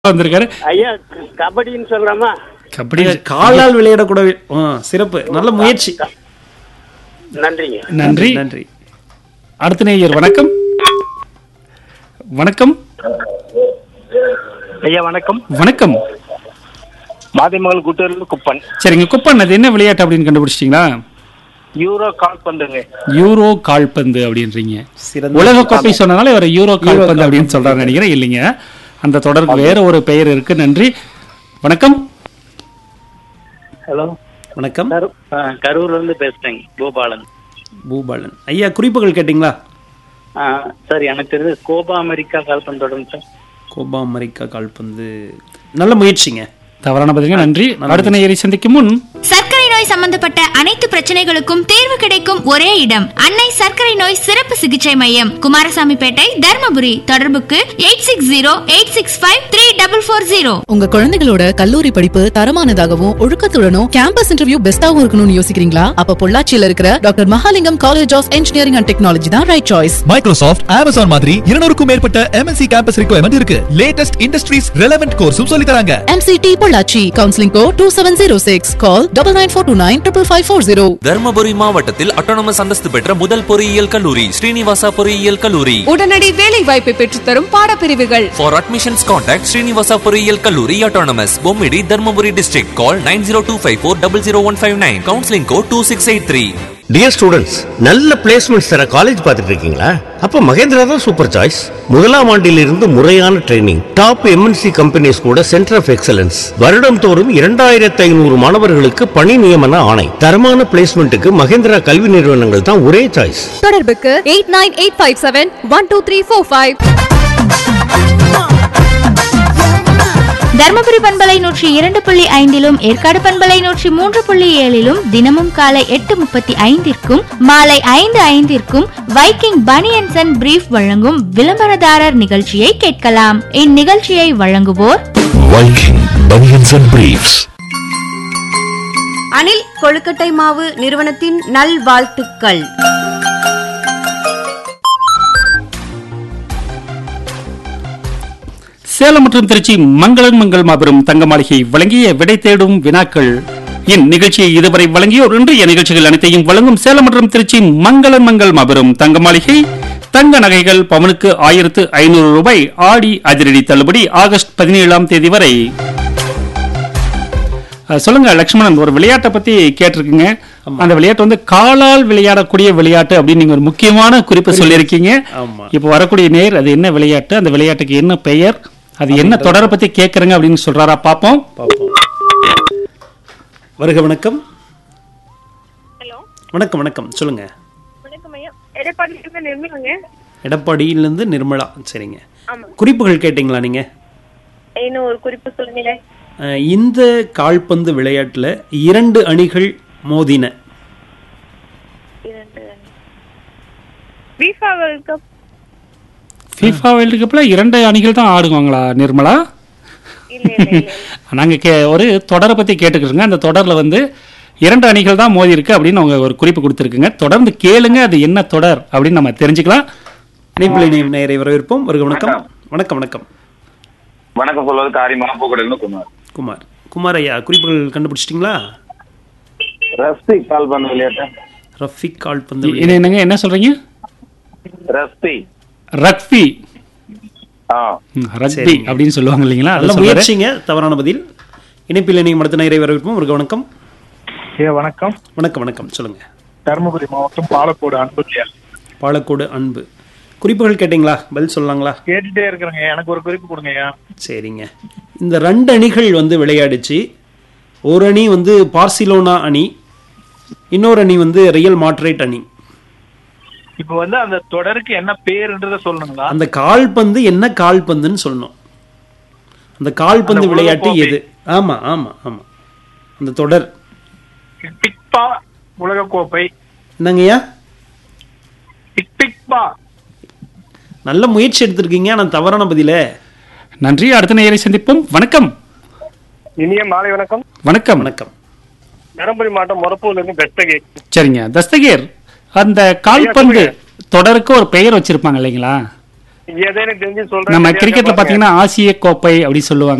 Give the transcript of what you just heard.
வந்திருக்காரு ஐயா கபடின்னு சொல்றாமா கபடி காலால் விளையாடக்கூடாது ஆ, சிறப்பு நல்ல முயற்சி நன்றிங்க நன்றி நன்றி அடுத்த நேயர் வணக்கம் வணக்கம் ஐயா வணக்கம் வணக்கம் மாதைமகள் குட்டூர்ல குப்பன் சரிங்க குப்பன் அது என்ன விளையாட்டு அப்படின்னு கண்டுபிடிச்சிட்டீங்களா யூரோ கால் பந்துங்க யூரோ கால்பந்து அப்படின்றீங்க சிறந்த உலக கோப்பை சொன்னனால இவர் யூரோ கால்பந்து அப்படின்னு சொல்றாரு நினைக்கிறேன் இல்லைங்க அந்த தொடருக்கு வேற ஒரு பெயர் இருக்கு நன்றி வணக்கம் ஹலோ வணக்கம் கரூர்ல இருந்து பேசுறேங்க கோபாலன் பூபாலன் ஐயா குறிப்புகள் கேட்டிங்களா ஆ, சார் எனக்கு தெரிஞ்சு கோபா அமெரிக்கா கால்பந்தோட சார் கோபா அமெரிக்கா கால்பந்து நல்ல முயற்சிங்க தவறான பதிலுங்க நன்றி அடுத்த நேயரை சந்திக்கும் முன் சர்க்கரை நோய் சம்பந்தப்பட்ட அனைத்து பிரச்சனைகளுக்கும் தீர்வு கிடைக்கும் ஒரே இடம் அன்னை சர்க்கரை நோய் சிறப்பு சிகிச்சை மையம் குமாரசாமிப்பேட்டை தர்மபுரி தொடர்புக்கு eight six zero eight six five three double four zero உங்க குழந்தைகளோட கல்லூரி படிப்பு தரமானதாகவும் ஒழுக்கத்துடனும் கேம்பஸ் இன்டர்வியூ பெஸ்டாவும் இருக்கணும்னு யோசிக்கிறீங்களா அப்ப பொள்ளாச்சியில இருக்கிற doctor Mahalingam college of engineering and technology தான் ரைட் சாய்ஸ் மைக்ரோசாஃப்ட் அமேசான் மாதிரி இருநூறுக்கும் மேற்பட்ட எம்என்சி கேம்பஸ் ரிக்வயர்மெண்ட் இருக்கு லேட்டஸ்ட் இண்டஸ்ட்ரீஸ் ரெலவென்ட் கோர்ஸும் சொல்லி தராங்க MCT Pollachi counselling code two seven zero six call double nine four two nine triple five four zero Dharmapuri மாவட்டத்தில் autonomous அந்தஸ்து பெற்ற முதல் பொறியியல் கல்லூரி ஸ்ரீனிவாசா பொறியியல் கல்லூரி உடனடி வேலை வாய்ப்பை பெற்றுத்தரும் பாடப்பிரிவுகள் ஃபார் அட்மிஷன்ஸ் கான்டாக்ட் ஸ்ரீனிவாசா பொறியியல் கல்லூரி autonomous Bommidi Dharmapuri district call nine zero two five four double zero one five nine counselling code two six eight three dear students நல்ல பிளேஸ்மெண்ட்ஸ் தர காலேஜ் பார்த்துட்டு இருக்கீங்களா அப்ப மகேந்திரா தான் சூப்பர் சாய்ஸ் முதலாம் ஆண்டிலிருந்து முறையான ட்ரைனிங் டாப் எம்என்சி கம்பெனிஸ் கூட சென்டர் ஆஃப் எக்ஸலன்ஸ் வருடம் தோறும் இரண்டாயிரத்தி ஐநூறு மாணவர்களுக்கு பணி நியமன ஆணை தரமான பிளேஸ்மெண்ட்டுக்கு மகேந்திரா கல்வி நிறுவனங்கள் தான் ஒரே சாய்ஸ் தொடர்புக்கு eight nine eight five seven one two three four five Dharmapuri பண்பலை நூற்றி இரண்டு புள்ளி ஐந்திலும் ஏற்காடு பண்பலை நூற்றி மூன்று புள்ளி ஏழிலும் தினமும் காலை எட்டு முப்பத்தி ஐந்திற்கும் மாலை ஐந்து ஐந்திற்கும் வைக்கிங் பனியன்சன் அண்ட் பிரீஃப் வழங்கும் விளம்பரதாரர் நிகழ்ச்சியை கேட்கலாம் இந்நிகழ்ச்சியை வழங்குவோர் Viking banians and briefs Anil கொழுக்கட்டை மாவு நிறுவனத்தின் நல்வாழ்த்துக்கள் சேலம் மற்றும் திருச்சி மங்களன் மங்கள் மாபெரும் தங்க மாளிகை வழங்கிய விடை தேடும் வினாக்கள் என் நிகழ்ச்சியை இதுவரை வழங்கியோர் இன்றைய நிகழ்ச்சிகள் அனைத்தையும் வழங்கும் சேலம் மற்றும் திருச்சி மங்களன் மங்கள் மாபெரும் தங்க மாளிகை தங்க நகைகள் பவனுக்கு ஆயிரத்து ஐநூறு ரூபாய் ஆடி அதிரடி தள்ளுபடி ஆகஸ்ட் பதினேழாம் தேதி வரை அஹ், சொல்லுங்க லக்ஷ்மணன் ஒரு விளையாட்டை பத்தி கேட்டிருக்கீங்க அந்த விளையாட்டு வந்து காலால் விளையாடக்கூடிய விளையாட்டு அப்படின்னு நீங்க ஒரு முக்கியமான குறிப்பு சொல்லியிருக்கீங்க ஆமா. இப்போ வரக்கூடிய நேர் அது என்ன விளையாட்டு அந்த விளையாட்டுக்கு என்ன பெயர் அது என்ன தொடரை பத்தி கேக்குறங்க அப்படின்னு சொல்றாரா பாப்போம் பார்ப்போம் வருக வணக்கம் வணக்கம் வணக்கம் சொல்லுங்க எடப்பாடியிலிருந்து நிர்மலா சரிங்க குறிப்புகள் கேட்டிங்களா நீங்க இன்னும் ஒரு குறிப்பு சொல்லுங்களேன் அஹ், இந்த கால்பந்து விளையாட்டுல இரண்டு அணிகள் மோதின இரண்டு FIFA world cup FIFA world கப்ல இரண்டு அணிகள் தான் ஆடுவாங்களா நிர்மலா இல்ல இல்ல இல்ல நாங்க கே ஒரு தொடரை பத்தி கேட்டுக்கிறோங்க அந்த தொடர்ல வந்து இரண்டு அணிகள் தான் மோதி இருக்கு அப்படின்னு அவங்க ஒரு குறிப்பு கொடுத்துருக்குங்க தொடர்ந்து கேளுங்க அது என்ன தொடர் அப்படின்னு நம்ம தெரிஞ்சுக்கலாம் இணைப்பில் இணையும் நேரை வரவேற்போம் வருக வணக்கம் வணக்கம் வணக்கம் வணக்கம் சொல்வது காரிமா பூக்கடையில குமார் குமார் குமார் ஐயா குறிப்புகள் கண்டுபிடிச்சிட்டிங்களா ரஸ்தி கால் பண்ண விளையாட்டு ரஃபிக் கால்பந்து இது விளையாட்டு. என்னங்க என்ன சொல்றீங்க ரஸ்தி ரக்பி ஆ ம், ரக்பி சரிங்க. அப்படின்னு சொல்லுவாங்க இல்லைங்களா நல்ல அதை சொல்றாரு. முயற்சிங்க தவறான பதில் இணைப்பில் இணையும் அடுத்த நேரை வரவேற்போம் வருக வணக்கம் ஏ வணக்கம் வணக்கம் வணக்கம் சொல்லுங்க தருமபுரி மாவட்டம் பாலக்கோடு அன்புலையா பாலக்கோடு அன்பு குறிப்புகள் கேட்டிங்களா பதில் சொல்லலாங்களா கேட்டுட்டே இருக்கிறேங்க எனக்கு ஒரு குறிப்பு கொடுங்கய்யா சரிங்க இந்த ரெண்டு அணிகள் வந்து விளையாடிச்சு ஒரு அணி வந்து பார்சிலோனா அணி இன்னொரு அணி வந்து ரியல் மாட்ரேட் அணி இப்போ வந்து அந்த தொடருக்கு என்ன பேருன்றத சொல்லணுங்களா அந்த கால்பந்து என்ன கால்பந்துன்னு சொல்லணும் அந்த கால்பந்து அந்த விளையாட்டு உலகக்கோப்பை. எது ஆமா ஆமா ஆமா அந்த தொடர் டிக்பா உலகக்கோப்பை என்னங்கய்யா டிக் டிக்பா நல்ல முயற்சி எடுத்திருக்கீங்க ஆனா தவறான பதிலே நன்றி அடுத்த நேயரை சந்திப்போம் வணக்கம் இனிய மாலை வணக்கம் வணக்கம் வணக்கம் தருமபுரி மாவட்டம் மொரப்பூர்ல இருந்து பெஸ்டகே சரிங்க தஸ்தகீர் அந்த கால்பந்து தொடருக்கு ஒரு பெயர் வச்சிருப்பாங்க இல்லைங்களா எதை எனக்கு தெரிஞ்சு சொல்றேன் நம்ம சரியா கிரிக்கெட்ல பாருங்க. பாத்தீங்கன்னா ஆசிய கோப்பை அப்படி சொல்லுவாங்க